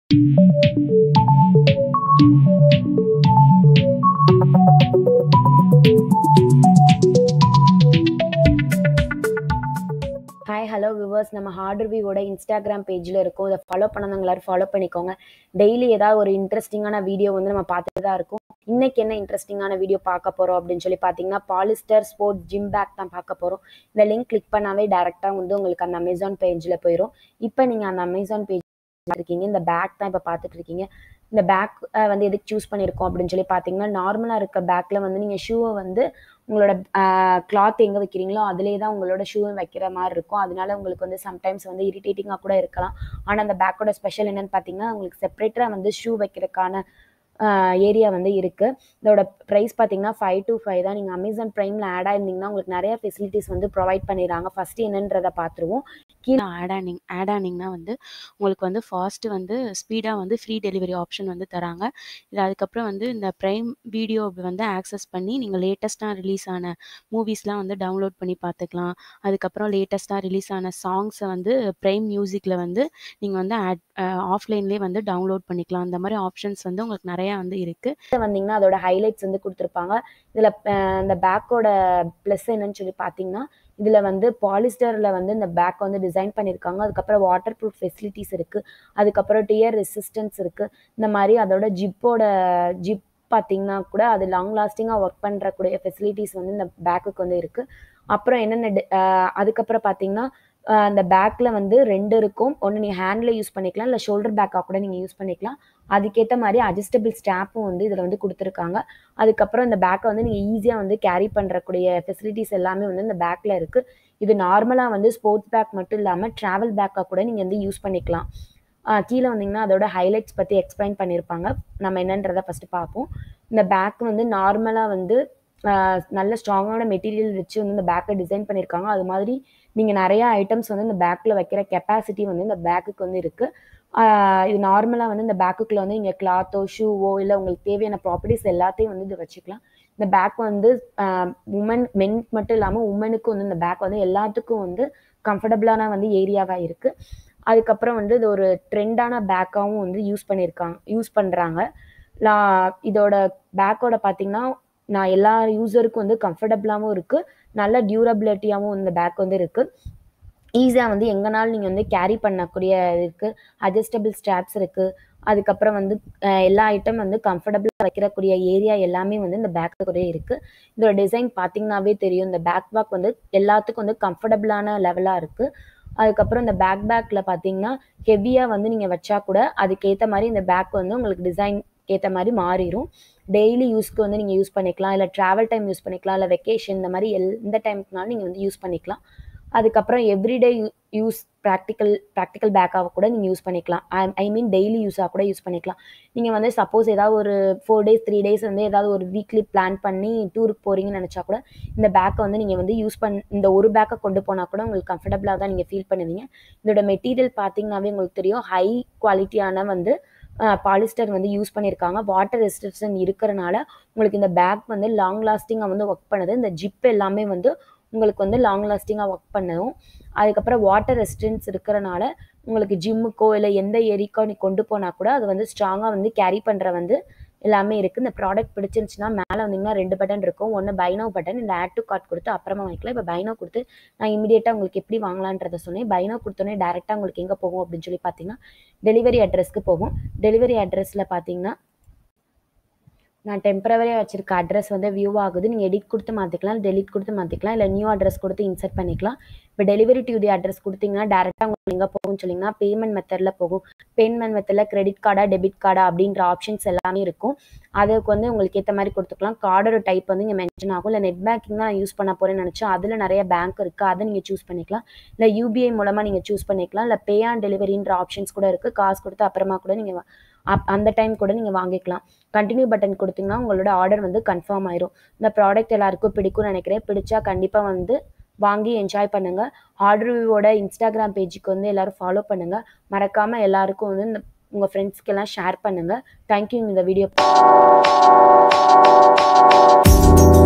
hi hello viewers நம்ம heart ரிவ்யூவோட Instagram பேஜில் இருக்கும் இதை ஃபாலோ பண்ணாதவங்க எல்லாரும் ஃபாலோ பண்ணிக்கோங்க டெய்லி ஏதாவது ஒரு இன்ட்ரெஸ்டிங்கான வீடியோ வந்து நம்ம பார்த்துட்டு தான் இருக்கோம் இன்னைக்கு என்ன இன்ட்ரெஸ்டிங்கான வீடியோ பார்க்க போகிறோம் அப்படின்னு சொல்லி பார்த்தீங்கன்னா பாலிஸ்டர் ஸ்போர்ட்ஸ் ஜிம் பேக் தான் பார்க்க போகிறோம் இந்த லிங்க் கிளிக் பண்ணாவே டேரெக்டாக வந்து உங்களுக்கு அந்த அமேசான் பேஜில் போயிடும் இப்போ நீங்கள் அந்த அமேசான் பேஜ் இருக்கீங்க இந்த பேக் தான் இப்போ பார்த்துட்டு இருக்கீங்க இந்த பேக் வந்து எதுக்கு சூஸ் பண்ணியிருக்கோம் அப்படின்னு சொல்லி பார்த்தீங்கன்னா நார்மலாக இருக்க பேக்கில் வந்து நீங்கள் ஷூவை வந்து உங்களோட கிளாத் எங்கே வைக்கிறீங்களோ அதிலே தான் உங்களோட ஷூவை வைக்கிற மாதிரி இருக்கும் அதனால உங்களுக்கு வந்து சம்டைம்ஸ் வந்து இரிட்டேட்டிங்காக கூட இருக்கலாம் ஆனால் அந்த பேக்கோட ஸ்பெஷல் என்னன்னு பார்த்தீங்கன்னா உங்களுக்கு செப்பரேட்டாக வந்து ஷூ வைக்கிறதுக்கான ஏரியா வந்து இருக்குது இதோட ப்ரைஸ் பார்த்தீங்கன்னா ஃபைவ் டு ஃபைவ் தான் நீங்கள் அமேசான் ப்ரைமில் ஆட் ஆயிருந்தீங்கன்னா உங்களுக்கு நிறைய ஃபெசிலிட்டிஸ் வந்து ப்ரொவைட் பண்ணிடுறாங்க ஃபஸ்ட்டு என்னன்றதை பார்த்துருவோம் கீழே ஆட் ஆனிங் ஆட் ஆனிங்னா வந்து உங்களுக்கு வந்து ஃபாஸ்ட்டு வந்து ஸ்பீடாக வந்து ஃப்ரீ டெலிவரி ஆப்ஷன் வந்து தராங்க இது அதுக்கப்புறம் வந்து இந்த ப்ரைம் வீடியோ வந்து ஆக்சஸ் பண்ணி நீங்கள் லேட்டஸ்ட்டாக ரிலீஸ் ஆன மூவிஸ்லாம் வந்து டவுன்லோட் பண்ணி பார்த்துக்கலாம் அதுக்கப்புறம் லேட்டஸ்ட்டாக ரிலீஸ் ஆன சாங்ஸை வந்து ப்ரைம் மியூசிக்கில் வந்து நீங்கள் வந்து ஆட் ஆஃப்லைன்லேயே வந்து டவுன்லோட் பண்ணிக்கலாம் அந்த மாதிரி ஆப்ஷன்ஸ் வந்து உங்களுக்கு நிறையா வந்து இருக்குது வந்தீங்கன்னா அதோட ஹைலைட்ஸ் வந்து கொடுத்துருப்பாங்க இதில் இந்த பேக்கோட ப்ளஸ் என்னன்னு சொல்லி பார்த்தீங்கன்னா இதில் வந்து பாலிஸ்டரில் வந்து இந்த பேக் வந்து டிசைன் பண்ணியிருக்காங்க அதுக்கப்புறம் வாட்டர் ப்ரூஃப் ஃபெசிலிட்டிஸ் இருக்குது அதுக்கப்புறம் டியர் ரெசிஸ்டன்ஸ் இருக்குது இந்த மாதிரி அதோட ஜிப்போட ஜிப் பார்த்தீங்கன்னா கூட அது லாங் லாஸ்டிங்காக ஒர்க் பண்ணுறக்கூடிய ஃபெசிலிட்டிஸ் வந்து இந்த பேக்குக்கு வந்து இருக்குது அப்புறம் என்னென்ன அதுக்கப்புறம் பார்த்தீங்கன்னா அந்த பேக்கில் வந்து ரெண்டு இருக்கும் ஒன்று நீங்கள் ஹேண்டில் யூஸ் பண்ணிக்கலாம் இல்லை ஷோல்டர் பேக்காக கூட நீங்கள் யூஸ் பண்ணிக்கலாம் அதுக்கேற்ற மாதிரி அட்ஜஸ்டபிள் ஸ்டாப்பும் வந்து இதில் வந்து கொடுத்துருக்காங்க அதுக்கப்புறம் இந்த பேக்கை வந்து நீங்கள் ஈஸியாக வந்து கேரி பண்ணுறக்கூடிய ஃபெசிலிட்டிஸ் எல்லாமே வந்து இந்த பேக்கில் இருக்குது இது நார்மலாக வந்து ஸ்போர்ட்ஸ் பேக் மட்டும் இல்லாமல் ட்ராவல் பேக்காக கூட நீங்கள் வந்து யூஸ் பண்ணிக்கலாம் கீழே வந்தீங்கன்னா அதோட ஹைலைட்ஸ் பற்றி எக்ஸ்பிளைன் பண்ணியிருப்பாங்க நம்ம என்னன்றதை ஃபஸ்ட்டு பார்ப்போம் இந்த பேக் வந்து நார்மலாக வந்து நல்ல ஸ்ட்ராங்கான மெட்டீரியல் வச்சு வந்து இந்த பேக்கை டிசைன் பண்ணியிருக்காங்க அது மாதிரி நீங்கள் நிறையா ஐட்டம்ஸ் வந்து இந்த பேக்கில் வைக்கிற கெப்பாசிட்டி வந்து இந்த பேக்குக்கு வந்து இருக்குது இது நார்மலாக வந்து இந்த பேக்குக்குள்ளே வந்து நீங்கள் கிளாத்தோ ஷூவோ இல்லை உங்களுக்கு தேவையான ப்ராப்பர்ட்டிஸ் எல்லாத்தையும் வந்து இது வச்சுக்கலாம் இந்த பேக் வந்து உமன் மென் மட்டும் இல்லாமல் உமனுக்கும் வந்து இந்த பேக் வந்து எல்லாத்துக்கும் வந்து கம்ஃபர்டபுளான வந்து ஏரியாவாக இருக்குது அதுக்கப்புறம் வந்து இது ஒரு ட்ரெண்டான பேக்காகவும் வந்து யூஸ் பண்ணியிருக்காங்க யூஸ் பண்ணுறாங்க இதோட பேக்கோட பார்த்தீங்கன்னா நான் எல்லா யூஸருக்கும் வந்து கம்ஃபர்டபுளாகவும் இருக்குது நல்ல டியூரபிலிட்டியாகவும் இந்த பேக் வந்து இருக்குது ஈஸியாக வந்து எங்கேனாலும் நீங்கள் வந்து கேரி பண்ணக்கூடிய இருக்குது அட்ஜஸ்டபிள் ஸ்ட்ராப்ஸ் இருக்குது அதுக்கப்புறம் வந்து எல்லா ஐட்டம் வந்து கம்ஃபர்டபுளாக வைக்கிறக்கூடிய ஏரியா எல்லாமே வந்து இந்த பேக்கு கூட இருக்குது இதோட டிசைன் பார்த்தீங்கன்னாவே தெரியும் இந்த பேக் பேக் வந்து எல்லாத்துக்கும் வந்து கம்ஃபர்டபுளான லெவலாக இருக்குது அதுக்கப்புறம் இந்த பேக் பேக்கில் பார்த்தீங்கன்னா ஹெவியாக வந்து நீங்கள் வச்சா கூட அதுக்கேற்ற மாதிரி இந்த பேக் வந்து உங்களுக்கு டிசைன் ஏற்ற மாதிரி மாறிடும் டெய்லி யூஸ்க்கு வந்து நீங்கள் யூஸ் பண்ணிக்கலாம் இல்லை ட்ராவல் டைம் யூஸ் பண்ணிக்கலாம் இல்லை வெக்கேஷன் இந்த மாதிரி எல் எந்த டைமுக்குனாலும் நீங்கள் வந்து யூஸ் பண்ணிக்கலாம் அதுக்கப்புறம் எவ்ரிடே யூஸ் ப்ராக்டிக்கல் ப்ராக்டிக்கல் பேக்காக கூட நீங்கள் யூஸ் பண்ணிக்கலாம் ஐ ஐ மீன் டெய்லி யூஸாக கூட யூஸ் பண்ணிக்கலாம் நீங்கள் வந்து சப்போஸ் ஏதாவது ஒரு ஃபோர் டேஸ் த்ரீ டேஸ் வந்து ஏதாவது ஒரு வீக்லி பிளான் பண்ணி டூருக்கு போகிறீங்கன்னு நினச்சா கூட இந்த பேக்கை வந்து நீங்கள் வந்து யூஸ் பண் இந்த ஒரு பேக்கை கொண்டு போனால் கூட உங்களுக்கு கம்ஃபர்டபுளாக தான் நீங்கள் ஃபீல் பண்ணுவீங்க இதோட மெட்டீரியல் பார்த்தீங்கன்னாவே உங்களுக்கு தெரியும் ஹை குவாலிட்டியான வந்து பாலிஸ்டர் வந்து யூஸ் பண்ணியிருக்காங்க வாட்டர் ரெஸ்ட்ரிக்ஷன் இருக்கிறனால உங்களுக்கு இந்த பேக் வந்து லாங் லாஸ்டிங்காக வந்து ஒர்க் பண்ணுது இந்த ஜிப் எல்லாமே வந்து உங்களுக்கு வந்து லாங் லாஸ்டிங்காக ஒர்க் பண்ணும் அதுக்கப்புறம் வாட்டர் ரெசிஸ்டன்ஸ் இருக்கிறனால உங்களுக்கு ஜிம்முக்கோ இல்லை எந்த ஏரிக்கோ நீ கொண்டு போனால் கூட அது வந்து ஸ்ட்ராங்காக வந்து கேரி பண்ணுற வந்து எல்லாமே இருக்குது இந்த ப்ராடக்ட் பிடிச்சிருந்துச்சுன்னா மேலே வந்தீங்கன்னா ரெண்டு பட்டன் இருக்கும் ஒன்று பைனோ பட்டன் இல்லை ஆட் டு கார்ட் கொடுத்து அப்புறமா வாங்கிக்கலாம் இப்போ பைனோ கொடுத்து நான் இமீடியட்டாக உங்களுக்கு எப்படி வாங்கலான்றத சொன்னேன் பைனோ கொடுத்தோன்னே டேரெக்டாக உங்களுக்கு எங்கே போகும் அப்படின்னு சொல்லி பார்த்தீங்கன்னா டெலிவரி அட்ரஸ்க்கு போகும் டெலிவரி அட்ரஸில் பார்த்தீங்கன்னா நான் டெம்பரவரியாக வச்சுருக்க அட்ரஸ் வந்து வியூ ஆகுது நீங்கள் எடிட் கொடுத்து மாற்றிக்கலாம் டெலிட் கொடுத்து மாற்றிக்கலாம் இல்லை நியூ அட்ரஸ் கொடுத்து இன்சர்ட் பண்ணிக்கலாம் இப்போ டெலிவரி டு தி அட்ரஸ் கொடுத்தீங்கன்னா டேரெக்டாக உங்களுக்கு எங்கே போகும்னு சொன்னீங்கன்னா பேமெண்ட் மெத்தடில் போகும் பேமெண்ட் மெத்தடில் கிரெடிட் கார்டா டெபிட் கார்டா அப்படின்ற ஆப்ஷன்ஸ் எல்லாமே இருக்கும் அதுக்கு வந்து உங்களுக்கு ஏற்ற மாதிரி கொடுத்துக்கலாம் கார்டோட டைப் வந்து இங்கே மென்ஷன் ஆகும் இல்லை நெட் பேங்கிங் தான் யூஸ் பண்ண போகிறேன்னு நினச்சா அதில் நிறைய பேங்க் இருக்குது அதை நீங்கள் சூஸ் பண்ணிக்கலாம் இல்லை யூபிஐ மூலமாக நீங்கள் சூஸ் பண்ணிக்கலாம் இல்லை பே ஆன் டெலிவரின்ற ஆப்ஷன்ஸ் கூட இருக்குது காசு கொடுத்து அப்புறமா கூட நீங்கள் அப் அந்த டைம் கூட நீங்கள் வாங்கிக்கலாம் கண்டினியூ பட்டன் கொடுத்தீங்கன்னா உங்களோட ஆர்டர் வந்து கன்ஃபார்ம் ஆயிரும் இந்த ப்ராடக்ட் எல்லாருக்கும் பிடிக்கும்னு நினைக்கிறேன் பிடிச்சா கண்டிப்பாக வந்து வாங்கி என்ஜாய் பண்ணுங்கள் ஆர்டர்வோட இன்ஸ்டாகிராம் பேஜுக்கு வந்து எல்லோரும் ஃபாலோ பண்ணுங்கள் மறக்காமல் எல்லாருக்கும் வந்து இந்த உங்கள் ஃப்ரெண்ட்ஸ்க்கெல்லாம் ஷேர் பண்ணுங்கள் தேங்க்யூ இந்த வீடியோ